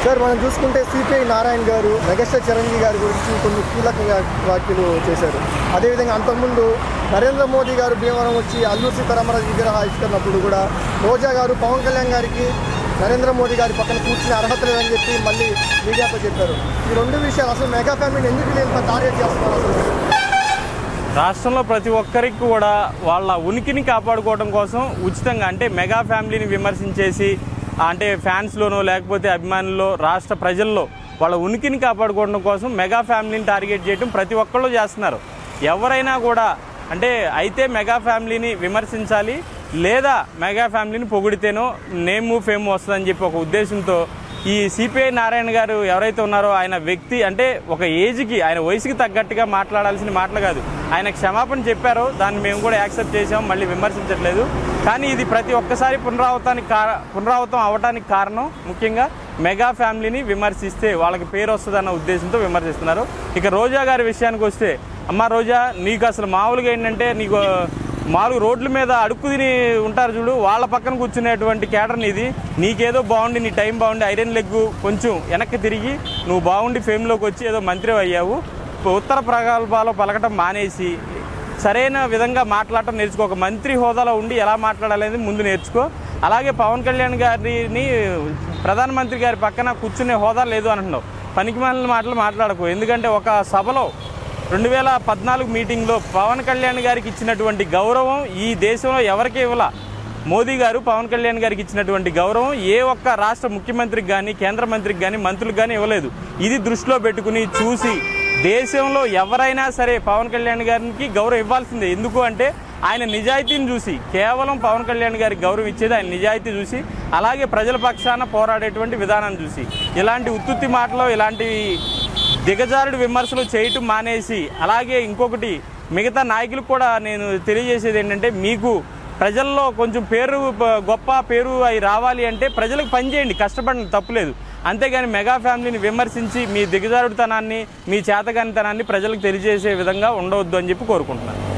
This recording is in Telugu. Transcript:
సార్ మనం చూసుకుంటే సిపిఐ నారాయణ గారు మెగాస్టార్ చిరంజీవి గారి గురించి కొన్ని కీలక వ్యా- వ్యాఖ్యలు చేశారు అదేవిధంగా అంతకుముందు నరేంద్ర మోదీ గారు భీమవరం వచ్చి అల్లూరు సీతారామరాజు విగ్రహ ఆవిష్కరినప్పుడు కూడా రోజా గారు పవన్ కళ్యాణ్ గారికి నరేంద్ర మోదీ గారి పక్కన కూర్చునే అర్హత లేదని చెప్పి మళ్ళీ మీడియాతో చెప్పారు ఈ రెండు విషయాలు అసలు మెగా ఫ్యామిలీని ఎందుకు వీళ్ళు టార్గెట్ చేస్తున్నారు అసలు రాష్ట్రంలో ప్రతి ఒక్కరికి కూడా వాళ్ళ ఉనికిని కాపాడుకోవడం కోసం ఉచితంగా అంటే మెగా ఫ్యామిలీని విమర్శించేసి అంటే ఫ్యాన్స్లోనో లేకపోతే అభిమానుల్లో రాష్ట్ర ప్రజల్లో వాళ్ళ ఉనికిని కాపాడుకోవడం కోసం మెగా ఫ్యామిలీని టార్గెట్ చేయడం ప్రతి ఒక్కళ్ళు చేస్తున్నారు ఎవరైనా కూడా అంటే అయితే మెగా ఫ్యామిలీని విమర్శించాలి లేదా మెగా ఫ్యామిలీని పొగిడితేనో నేము ఫేమ్ వస్తుందని చెప్పి ఒక ఉద్దేశంతో ఈ సిపిఐ నారాయణ గారు ఎవరైతే ఉన్నారో ఆయన వ్యక్తి అంటే ఒక ఏజ్కి ఆయన వయసుకి తగ్గట్టుగా మాట్లాడాల్సిన మాటలు కాదు ఆయన క్షమాపణ చెప్పారో దాన్ని మేము కూడా యాక్సెప్ట్ చేసాం మళ్ళీ విమర్శించట్లేదు కానీ ఇది ప్రతి ఒక్కసారి పునరావృతానికి కా పునరావృతం అవడానికి కారణం ముఖ్యంగా మెగా ఫ్యామిలీని విమర్శిస్తే వాళ్ళకి పేరు వస్తుందన్న ఉద్దేశంతో విమర్శిస్తున్నారు ఇక రోజా గారి విషయానికి వస్తే అమ్మ రోజా నీకు అసలు మామూలుగా ఏంటంటే నీకు మామూలుగా రోడ్ల మీద అడుక్కు తిని ఉంటారు చూడు వాళ్ళ పక్కన కూర్చునేటువంటి కేటర్ నీది నీకేదో బాగుండి నీ టైం బాగుండి ఐరన్ లెగ్ కొంచెం వెనక్కి తిరిగి నువ్వు బాగుండి ఫేమ్లోకి వచ్చి ఏదో మంత్రి అయ్యావు ఉత్తర ప్రగల్భాలు పలకటం మానేసి సరైన విధంగా మాట్లాడటం నేర్చుకో ఒక మంత్రి హోదాలో ఉండి ఎలా మాట్లాడాలనేది ముందు నేర్చుకో అలాగే పవన్ కళ్యాణ్ గారిని ప్రధానమంత్రి గారి పక్కన కూర్చునే హోదా లేదు అంటున్నావు పనికి మాటలు మాట్లాడకు ఎందుకంటే ఒక సభలో రెండు వేల పద్నాలుగు మీటింగ్లో పవన్ కళ్యాణ్ గారికి ఇచ్చినటువంటి గౌరవం ఈ దేశంలో ఎవరికి ఇవ్వాల మోదీ గారు పవన్ కళ్యాణ్ గారికి ఇచ్చినటువంటి గౌరవం ఏ ఒక్క రాష్ట్ర ముఖ్యమంత్రికి కానీ కేంద్ర మంత్రికి కానీ మంత్రులకు కానీ ఇవ్వలేదు ఇది దృష్టిలో పెట్టుకుని చూసి దేశంలో ఎవరైనా సరే పవన్ కళ్యాణ్ గారికి గౌరవం ఇవ్వాల్సిందే ఎందుకు అంటే ఆయన నిజాయితీని చూసి కేవలం పవన్ కళ్యాణ్ గారికి గౌరవం ఇచ్చేది ఆయన నిజాయితీ చూసి అలాగే ప్రజల పక్షాన పోరాడేటువంటి విధానం చూసి ఇలాంటి ఉత్తుత్తి మాటలు ఇలాంటి దిగజారుడు విమర్శలు చేయటం మానేసి అలాగే ఇంకొకటి మిగతా నాయకులకు కూడా నేను తెలియజేసేది ఏంటంటే మీకు ప్రజల్లో కొంచెం పేరు బ- గొప్ప పేరు అవి రావాలి అంటే ప్రజలకు పనిచేయండి కష్టపడండి తప్పులేదు అంతేగాని మెగా ఫ్యామిలీని విమర్శించి మీ దిగజారుడుతనాన్ని మీ చేతగానితనాన్ని ప్రజలకు తెలియజేసే విధంగా ఉండవద్దు అని చెప్పి కోరుకుంటున్నాను